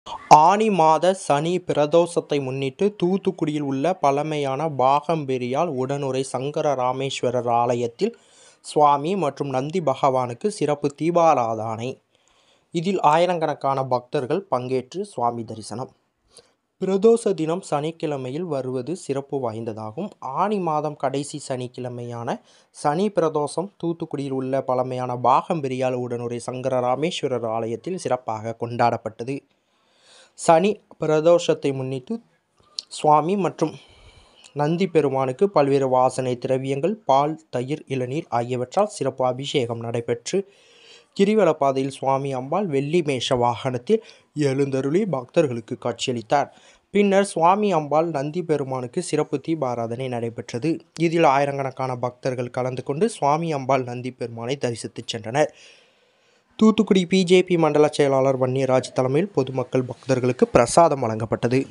ஆனி மாத சனி பிரதோஷத்தை முன்னிட்டு தூத்துக்குடியில் உள்ள பழமையான பாகம்பிரியாள் உடனுறை சங்கர ராமேஸ்வரர் ஆலயத்தில் சுவாமி மற்றும் நந்தி பகவானுக்கு சிறப்பு தீபாராதனை இதில் ஆயிரக்கணக்கான பக்தர்கள் பங்கேற்று சுவாமி தரிசனம் பிரதோஷ தினம் சனிக்கிழமையில் வருவது சிறப்பு வாய்ந்ததாகும் ஆனி மாதம் கடைசி சனிக்கிழமையான சனி பிரதோஷம் தூத்துக்குடியில் உள்ள பழமையான பாகம்பிரியாள் உடனுறை சங்கர ராமேஸ்வரர் ஆலயத்தில் சிறப்பாக கொண்டாடப்பட்டது சனி பிரதோஷத்தை முன்னிட்டு சுவாமி மற்றும் நந்தி பெருமானுக்கு பல்வேறு வாசனை திரவியங்கள் பால் தயிர் இளநீர் ஆகியவற்றால் சிறப்பு அபிஷேகம் நடைபெற்று கிரிவல பாதையில் சுவாமி அம்பாள் வெள்ளி மேஷ வாகனத்தில் எழுந்தருளி பக்தர்களுக்கு காட்சியளித்தார் பின்னர் சுவாமி அம்பாள் நந்தி பெருமானுக்கு சிறப்பு தீபாராதனை நடைபெற்றது இதில் ஆயிரக்கணக்கான பக்தர்கள் கலந்து கொண்டு சுவாமி அம்பாள் நந்தி பெருமானை தரிசித்துச் சென்றனர் தூத்துக்குடி பிஜேபி மண்டல செயலாளர் வன்னியராஜ் தலைமையில் பொதுமக்கள் பக்தர்களுக்கு பிரசாதம் வழங்கப்பட்டது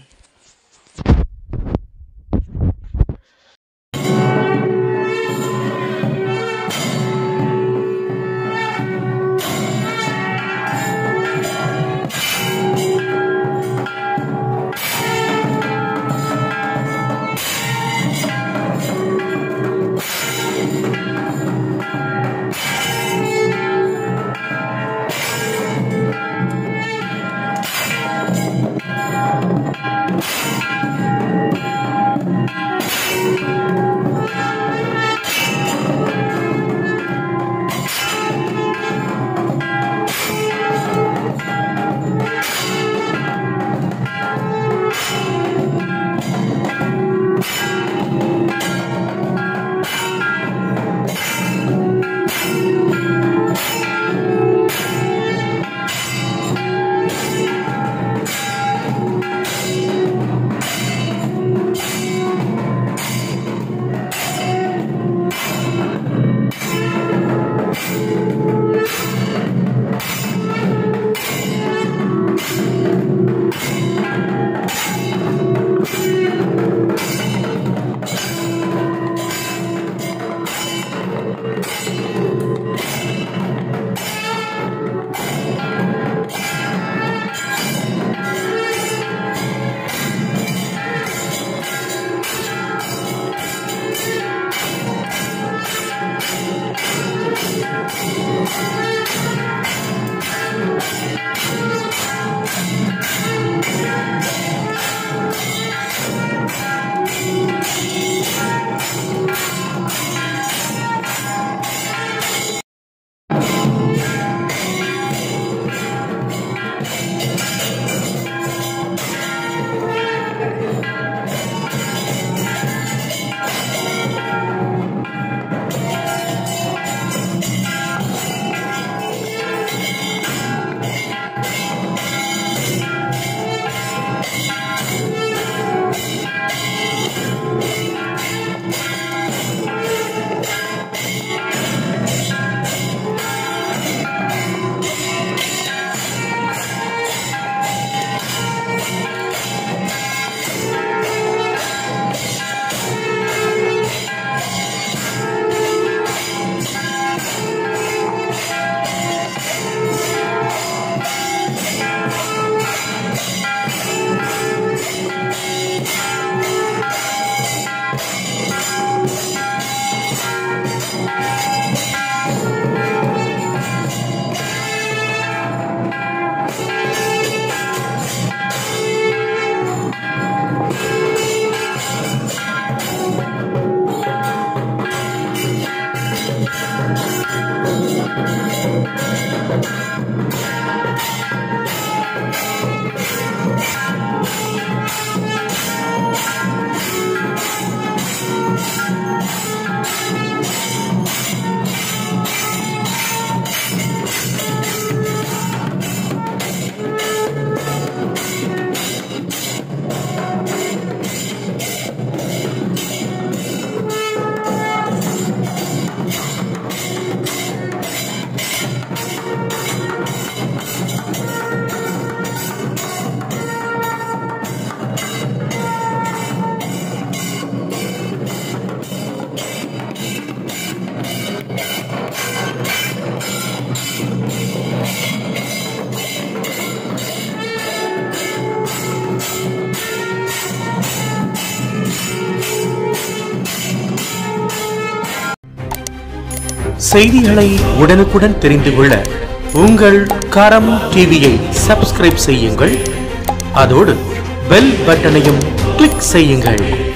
செய்திகளை உடனுக்குடன் தெரிந்து கொள்ள உங்கள் கரம் டிவியை சப்ஸ்கிரைப் செய்யுங்கள் அதோடு பெல் பட்டனையும் கிளிக் செய்யுங்கள்